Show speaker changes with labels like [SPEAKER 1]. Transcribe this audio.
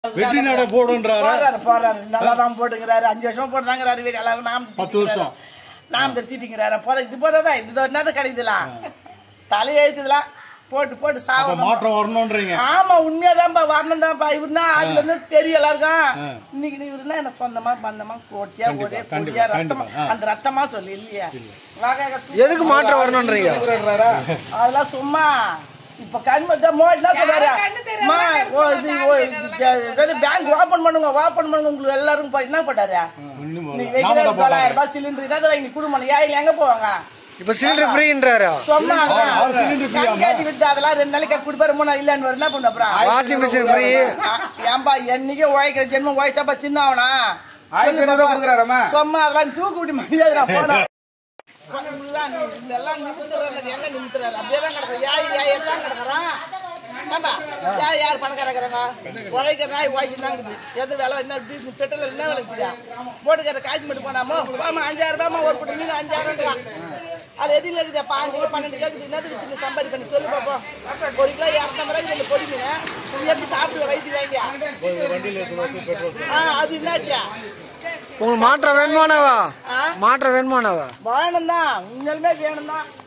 [SPEAKER 1] வெற்றி நட போடுன்றாரா
[SPEAKER 2] போறாரு போறாரு நல்லா தான் போட்டுங்கிறாரு அஞ்சு வருஷமா போடுறாங்கிறாரு வீடு எல்லாரும் நாம்
[SPEAKER 1] பத்து வருஷம்.
[SPEAKER 2] நாம் தத்திட்டிங்கிறாரு போத இது போறதா இது என்னது கிடைக்குதுலாம் தலையெழுத்துலாம் போட்டு போட்டு
[SPEAKER 1] அப்ப
[SPEAKER 2] சாவ
[SPEAKER 1] மாற்றம் வரணும்ன்றீங்க
[SPEAKER 2] ஆமா உண்மையாதான்ப்பா வரணும் தான்ப்பா இவர் தான் அதுல இருந்து தெரியும் எல்லாருக்கும் இன்னைக்கு நீ இவருன்னா என்ன சொந்தமா பந்தமா கோட்டியா ஒரே
[SPEAKER 1] கண்டிப்பா,
[SPEAKER 2] கொடியா ரத்தமா
[SPEAKER 1] கண்டிப்பா, ஆ.
[SPEAKER 2] அந்த ரத்தமா சொல்லு இல்லையா வாங்க
[SPEAKER 3] எதுக்கு மாற்றம் வரணும்ன்றீங்க
[SPEAKER 2] அதெல்லாம் சும்மா இப்ப கண்மத்த மோட்லாம் சொல்றாரு
[SPEAKER 4] கண்ணு தெரியல,
[SPEAKER 2] அம்மா,
[SPEAKER 4] கண்ணு
[SPEAKER 2] ஓ, இது, ஓ, இது, பேங்க் ஓபன் பண்ணுங்க ஓபன் பண்ணுங்க உங்களுக்கு எல்லாரும் போய் என்ன பண்ணாரு
[SPEAKER 1] ஒண்ணும் போடல.
[SPEAKER 2] நீங்க
[SPEAKER 1] நாம
[SPEAKER 2] வைக்கிற
[SPEAKER 1] தான்
[SPEAKER 2] தொள்ளாயிரம்
[SPEAKER 1] போட்டாங்க.
[SPEAKER 2] ரூபாய் சிலிண்டர் இதை வாங்கி குடும்பம் ஏழை எங்க போவாங்க
[SPEAKER 3] இப்ப சிலிண்டர் ஃப்ரீன்றாரு
[SPEAKER 2] சும்மா
[SPEAKER 1] ஆ, ஆறு cylinder free ஆமா?
[SPEAKER 2] கங்கேட்டி வித்து அதெல்லாம் ரெண்டு நாளைக்கு கொடுப்பாரு மூணு நாள் இல்லன்னு என்ன பண்ண அப்புறம்
[SPEAKER 3] வாஷிங் மிஷின் ஃப்ரீ
[SPEAKER 2] ஆ, ஏம்பா என்னைக்கே உழைக்கிற ஜென்மம் உழைச்சாப்பா தின்னாவனா
[SPEAKER 5] ஆயிரத்தி ஐநூறு ரூபா கொடுக்குறாரம்மா
[SPEAKER 2] சும்மா அதெல்லாம் தூக்கு விட்டு மரியாதை போனா இதெல்லாம் நிமித்துறாரு எங்க நிமித்துறாரு அப்படியே தான் கிடக்கும் யார் யார் எல்லாம் கிடக்குறான் ஆமா யார் யார் பணக்கார இருக்கிறாங்க உழைக்கிற நாய் வாய்ச்சி தாங்குது எது வேலை என்ன பீஸ் பெட்ரோல் என்ன விலைக்குதா போட்டுக்கிற காசு மட்டும் போனாமோ ஆமா அஞ்சாயிரம் ரூபாய் ஒரு குட்டி மீன் அஞ்சாயிரம் அது எது இருக்குது பாஞ்சு கிலோ பன்னெண்டு கிலோ இருக்குது என்னது தின்னு சம்பாதி பண்ணி சொல்லு பாப்போம் ஒரு கிலோ இரநூத்தம்பது ரூபாய்க்கு இந்த பொடி மீன் நீ எப்படி சாப்பிடுவ வயிற்று வாங்கியா ஆ அது என்னாச்சா
[SPEAKER 3] உங்களுக்கு மாற்றம் வேணுமானவா
[SPEAKER 2] ஆ
[SPEAKER 3] மாற்றம் வேணுமானவா
[SPEAKER 2] வேணும் தான் உண்மையிலுமே வேணும் தான்